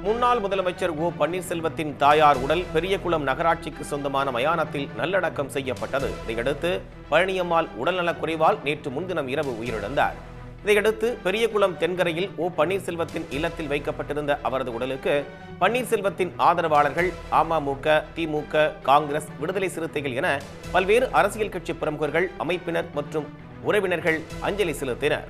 முன்னாள் முதலமைச்சர் ஓ பன்னீர்செல்வத்தின் தாயார் உடல் பெரியகுளம் நகராட்சிக்கு சொந்தமான மயானத்தில் நல்லடக்கம் செய்யப்பட்டது இதையடுத்து பழனியம்மாள் உடல்நலக் குறைவால் நேற்று முன்தினம் இரவு உயிரிழந்தார் இதையடுத்து பெரியகுளம் தென்கரையில் ஓ பன்னீர்செல்வத்தின் இல்லத்தில் வைக்கப்பட்டிருந்த அவரது உடலுக்கு பன்னீர்செல்வத்தின் ஆதரவாளர்கள் அமமுக திமுக காங்கிரஸ் விடுதலை சிறுத்தைகள் என பல்வேறு அரசியல் கட்சி பிரமுகர்கள் அமைப்பினர் மற்றும் உறவினர்கள் அஞ்சலி செலுத்தினர்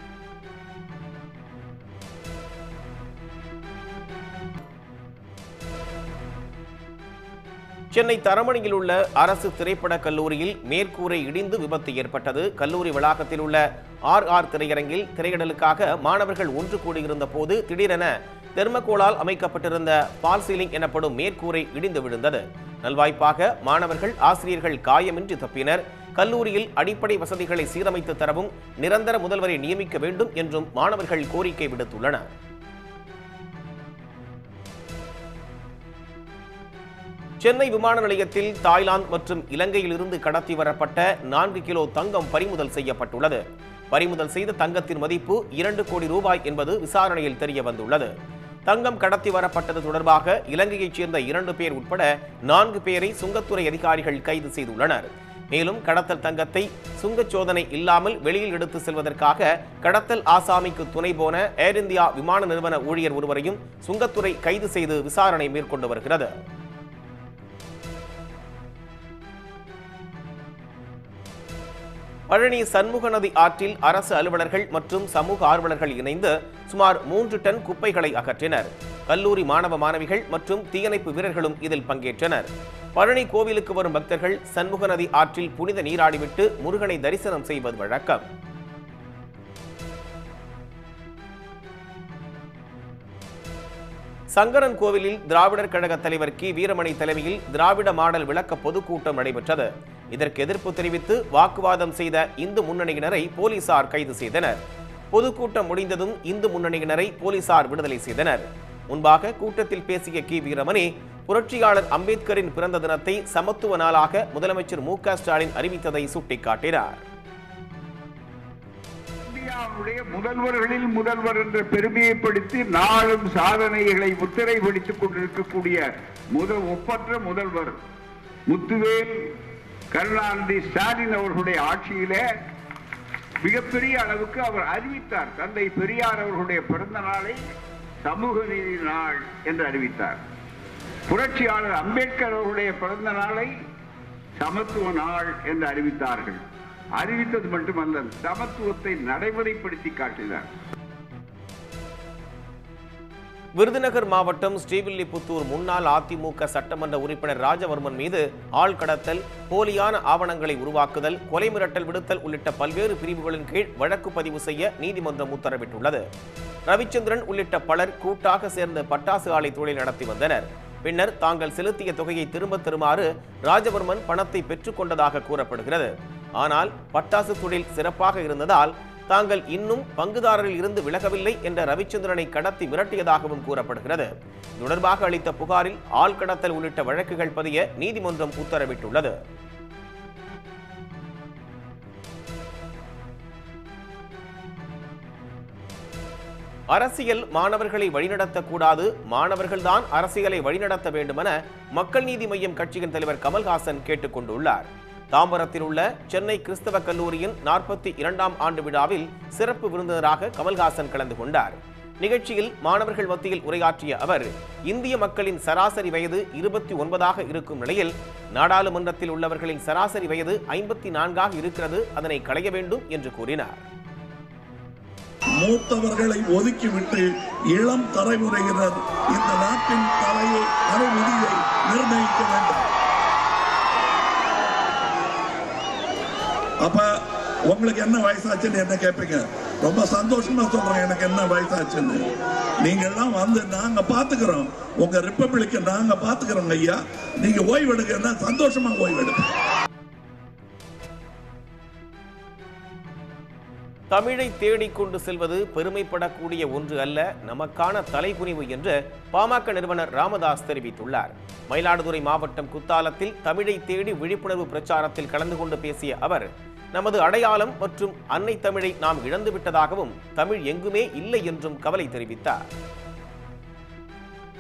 சென்னை தரமணியில் உள்ள அரசு திரைப்படக் கல்லூரியில் மேற்கூரை இடிந்து விபத்து ஏற்பட்டது கல்லூரி வளாகத்தில் உள்ள ஆர் ஆர் திரையரங்கில் திரையிடலுக்காக மாணவர்கள் ஒன்று கூடியிருந்த போது திடீரென தெர்மகோலால் அமைக்கப்பட்டிருந்த பால் சீலிங் எனப்படும் மேற்கூரை இடிந்து விழுந்தது நல்வாய்ப்பாக மாணவர்கள் ஆசிரியர்கள் காயமின்றி தப்பினர் கல்லூரியில் அடிப்படை வசதிகளை சீரமைத்து தரவும் நிரந்தர முதல்வரை நியமிக்க வேண்டும் என்றும் மாணவர்கள் கோரிக்கை விடுத்துள்ளனர் சென்னை விமான நிலையத்தில் தாய்லாந்து மற்றும் இலங்கையிலிருந்து கடத்தி வரப்பட்ட நான்கு கிலோ தங்கம் பறிமுதல் செய்யப்பட்டுள்ளது பறிமுதல் செய்த தங்கத்தின் மதிப்பு இரண்டு கோடி ரூபாய் என்பது விசாரணையில் தெரிய வந்துள்ளது தங்கம் கடத்தி வரப்பட்டது தொடர்பாக இலங்கையைச் சேர்ந்த இரண்டு பேர் உட்பட நான்கு பேரை சுங்கத்துறை அதிகாரிகள் கைது செய்துள்ளனர் மேலும் கடத்தல் தங்கத்தை சுங்கச் சோதனை இல்லாமல் வெளியில் எடுத்து செல்வதற்காக கடத்தல் ஆசாமிக்கு துணை போன ஏர் இந்தியா விமான நிறுவன ஊழியர் ஒருவரையும் சுங்கத்துறை கைது செய்து விசாரணை மேற்கொண்டு வருகிறது பழனி சண்முக நதி ஆற்றில் அரசு அலுவலர்கள் மற்றும் சமூக ஆர்வலர்கள் இணைந்து சுமார் மூன்று டன் குப்பைகளை அகற்றினர் கல்லூரி மாணவ மாணவிகள் மற்றும் தீயணைப்பு வீரர்களும் இதில் பங்கேற்றனர் பழனி கோவிலுக்கு வரும் பக்தர்கள் சண்முக நதி ஆற்றில் புனித நீராடிவிட்டு முருகனை தரிசனம் செய்வது வழக்கம் சங்கரன் கோவிலில் திராவிடர் கழக தலைவர் கி வீரமணி தலைமையில் திராவிட மாடல் விளக்க பொதுக்கூட்டம் நடைபெற்றது இதற்கு எதிர்ப்பு தெரிவித்து வாக்குவாதம் செய்த இந்து முன்னணியினரை போலீசார் கைது செய்தனர் பொதுக்கூட்டம் முடிந்ததும் இந்து முன்னணியினரை போலீசார் விடுதலை செய்தனர் முன்பாக கூட்டத்தில் பேசிய கி வீரமணி புரட்சியாளர் அம்பேத்கரின் பிறந்த தினத்தை சமத்துவ நாளாக முதலமைச்சர் மு க ஸ்டாலின் அறிவித்ததை சுட்டிக்காட்டினார் இந்தியாவுடைய முதல்வர்களில் முதல்வர் என்ற பெருமையைப்படுத்தி நாளும் சாதனைகளை முத்திரை பிடித்துக் கொண்டிருக்கக்கூடிய முதல் ஒப்பற்ற முதல்வர் முத்துவேல் கருணாநிதி ஸ்டாலின் அவர்களுடைய ஆட்சியிலே மிகப்பெரிய அளவுக்கு அவர் அறிவித்தார் தந்தை பெரியார் அவர்களுடைய பிறந்த நாளை சமூக நீதி நாள் என்று அறிவித்தார் புரட்சியாளர் அம்பேத்கர் அவர்களுடைய பிறந்த நாளை சமத்துவ நாள் என்று அறிவித்தார்கள் அறிவித்தது மட்டுமல்ல சமத்துவத்தை நடைமுறைப்படுத்தி காட்டினார் விருதுநகர் மாவட்டம் ஸ்ரீவில்லிபுத்தூர் முன்னாள் அதிமுக சட்டமன்ற உறுப்பினர் ராஜவர்மன் மீது ஆள் கடத்தல் போலியான ஆவணங்களை உருவாக்குதல் கொலை மிரட்டல் விடுத்தல் உள்ளிட்ட பல்வேறு பிரிவுகளின் கீழ் வழக்கு பதிவு செய்ய நீதிமன்றம் உத்தரவிட்டுள்ளது ரவிச்சந்திரன் உள்ளிட்ட பலர் கூட்டாக சேர்ந்து பட்டாசு ஆலை தொழில் நடத்தி வந்தனர் பின்னர் தாங்கள் செலுத்திய தொகையை திரும்பத் தருமாறு ராஜவர்மன் பணத்தை பெற்றுக்கொண்டதாக கூறப்படுகிறது ஆனால் பட்டாசு தொழில் சிறப்பாக இருந்ததால் தாங்கள் இன்னும் பங்குதாரரில் இருந்து விலகவில்லை என்ற ரவிச்சந்திரனை கடத்தி மிரட்டியதாகவும் கூறப்படுகிறது இது தொடர்பாக அளித்த புகாரில் ஆள் கடத்தல் உள்ளிட்ட வழக்குகள் பதிய நீதிமன்றம் உத்தரவிட்டுள்ளது அரசியல் மாணவர்களை வழிநடத்தக்கூடாது மாணவர்கள்தான் அரசியலை வழிநடத்த வேண்டுமென மக்கள் நீதி மய்யம் கட்சியின் தலைவர் கமல்ஹாசன் கேட்டுக் கொண்டுள்ளார் தாம்பரத்தில் உள்ள சென்னை கிறிஸ்தவ கல்லூரியின் நாற்பத்தி இரண்டாம் ஆண்டு விழாவில் சிறப்பு விருந்தினராக கமல்ஹாசன் கலந்து கொண்டார் நிகழ்ச்சியில் மாணவர்கள் மத்தியில் உரையாற்றிய அவர் இந்திய மக்களின் சராசரி வயது இருபத்தி ஒன்பதாக இருக்கும் நிலையில் நாடாளுமன்றத்தில் உள்ளவர்களின் சராசரி வயது ஐம்பத்தி நான்காக இருக்கிறது அதனை களைய வேண்டும் என்று கூறினார் மூத்தவர்களை ஒதுக்கிவிட்டு இளம் தலைமுறையினர் இந்த நாட்டின் தலையை அறுவிதியை நிர்ணயிக்க வேண்டும் அப்ப உங்களுக்கு என்ன வயசாச்சுன்னு என்ன கேட்பீங்க ரொம்ப சந்தோஷமா சொல்றேன் எனக்கு என்ன வயசாச்சுன்னு நீங்க எல்லாம் வந்து நாங்க பாத்துக்கிறோம் உங்க ரிப்பப்ளிக்க நாங்க பாத்துக்கிறோங்க ஐயா நீங்க ஓய்வெடுங்கன்னா சந்தோஷமா ஓய்வெடுங்க தமிழை தேடிக் கொண்டு செல்வது பெருமைப்படக்கூடிய ஒன்று அல்ல நமக்கான தலைகுனிவு என்று பாமக நிறுவனர் ராமதாஸ் தெரிவித்துள்ளார் மயிலாடுதுறை மாவட்டம் குத்தாலத்தில் தமிழை தேடி விழிப்புணர்வு பிரச்சாரத்தில் கலந்து கொண்டு பேசிய அவர் நமது அடையாளம் மற்றும் அன்னை தமிழை நாம் இழந்துவிட்டதாகவும் தமிழ் எங்குமே இல்லை என்றும் கவலை தெரிவித்தார்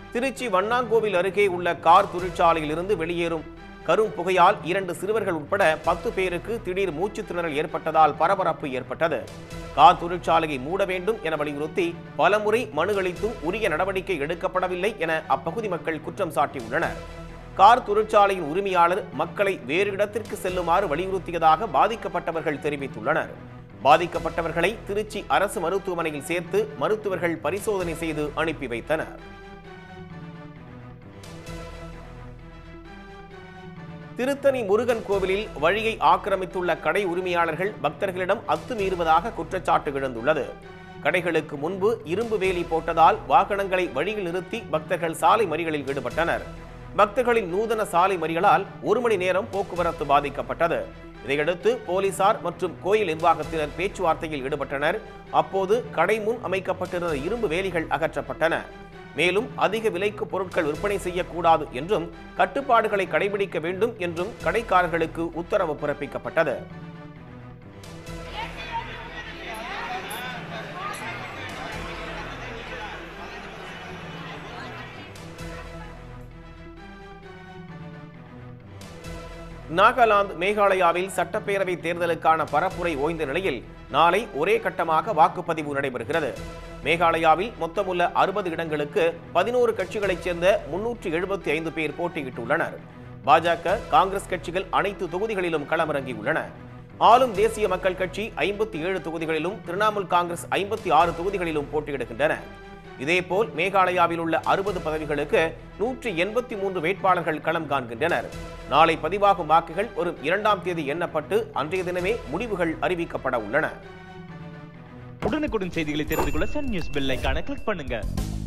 திருச்சி வண்ணாங்கோவில் அருகே உள்ள கார் தொழிற்சாலையில் இருந்து வெளியேறும் கரும் புகையால் இரண்டு சிறுவர்கள் உட்பட பத்து பேருக்கு திடீர் மூச்சு திணறல் ஏற்பட்டதால் பரபரப்பு ஏற்பட்டது கார் தொழிற்சாலையை மூட வேண்டும் என வலியுறுத்தி பலமுறை மனு அளித்தும் உரிய நடவடிக்கை எடுக்கப்படவில்லை என அப்பகுதி மக்கள் குற்றம் சாட்டியுள்ளனர் கார் தொழிற்சாலையின் உரிமையாளர் மக்களை வேறு இடத்திற்கு செல்லுமாறு வலியுறுத்தியதாக பாதிக்கப்பட்டவர்கள் தெரிவித்துள்ளனர் பாதிக்கப்பட்டவர்களை திருச்சி அரசு மருத்துவமனையில் சேர்த்து மருத்துவர்கள் பரிசோதனை செய்து அனுப்பி வைத்தனர் திருத்தணி முருகன் கோவிலில் வழியை ஆக்கிரமித்துள்ள கடை உரிமையாளர்கள் பக்தர்களிடம் அத்துமீறுவதாக குற்றச்சாட்டு எழுந்துள்ளது கடைகளுக்கு முன்பு இரும்பு வேலி போட்டதால் வாகனங்களை வழியில் நிறுத்தி பக்தர்கள் சாலை மறியலில் ஈடுபட்டனர் பக்தர்களின் நூதன சாலை மறியலால் ஒரு மணி நேரம் போக்குவரத்து பாதிக்கப்பட்டது இதையடுத்து போலீசார் மற்றும் கோயில் நிர்வாகத்தினர் பேச்சுவார்த்தையில் ஈடுபட்டனர் அப்போது கடை முன் அமைக்கப்பட்டிருந்த இரும்பு வேலிகள் அகற்றப்பட்டன மேலும் அதிக விலைக்கு பொருட்கள் விற்பனை செய்யக்கூடாது என்றும் கட்டுப்பாடுகளை கடைபிடிக்க வேண்டும் என்றும் கடைக்காரர்களுக்கு உத்தரவு பிறப்பிக்கப்பட்டது நாகாலாந்து மேகாலயாவில் சட்டப்பேரவை தேர்தலுக்கான பரப்புரை ஓய்ந்த நிலையில் நாளை ஒரே கட்டமாக வாக்குப்பதிவு நடைபெறுகிறது மேகாலயாவில் மொத்தமுள்ள அறுபது இடங்களுக்கு பதினோரு கட்சிகளைச் சேர்ந்த முன்னூற்று எழுபத்தி ஐந்து பேர் போட்டியிட்டுள்ளனர் பாஜக காங்கிரஸ் கட்சிகள் அனைத்து தொகுதிகளிலும் களமிறங்கியுள்ளன ஆளும் தேசிய மக்கள் கட்சி ஐம்பத்தி ஏழு தொகுதிகளிலும் திரிணாமுல் காங்கிரஸ் ஐம்பத்தி ஆறு தொகுதிகளிலும் போட்டியிடுகின்றன இதேபோல் மேகாலயாவில் உள்ள அறுபது பதவிகளுக்கு நூற்றி எண்பத்தி மூன்று வேட்பாளர்கள் களம் காண்கின்றனர் நாளை பதிவாகும் வாக்குகள் வரும் இரண்டாம் தேதி எண்ணப்பட்டு அன்றைய தினமே முடிவுகள் அறிவிக்கப்பட உள்ளன உடனுக்குடன் செய்திகளை தெரிந்து கொள்ள சன் நியூஸ் பெல் ஐகானை கிளிக் பண்ணுங்க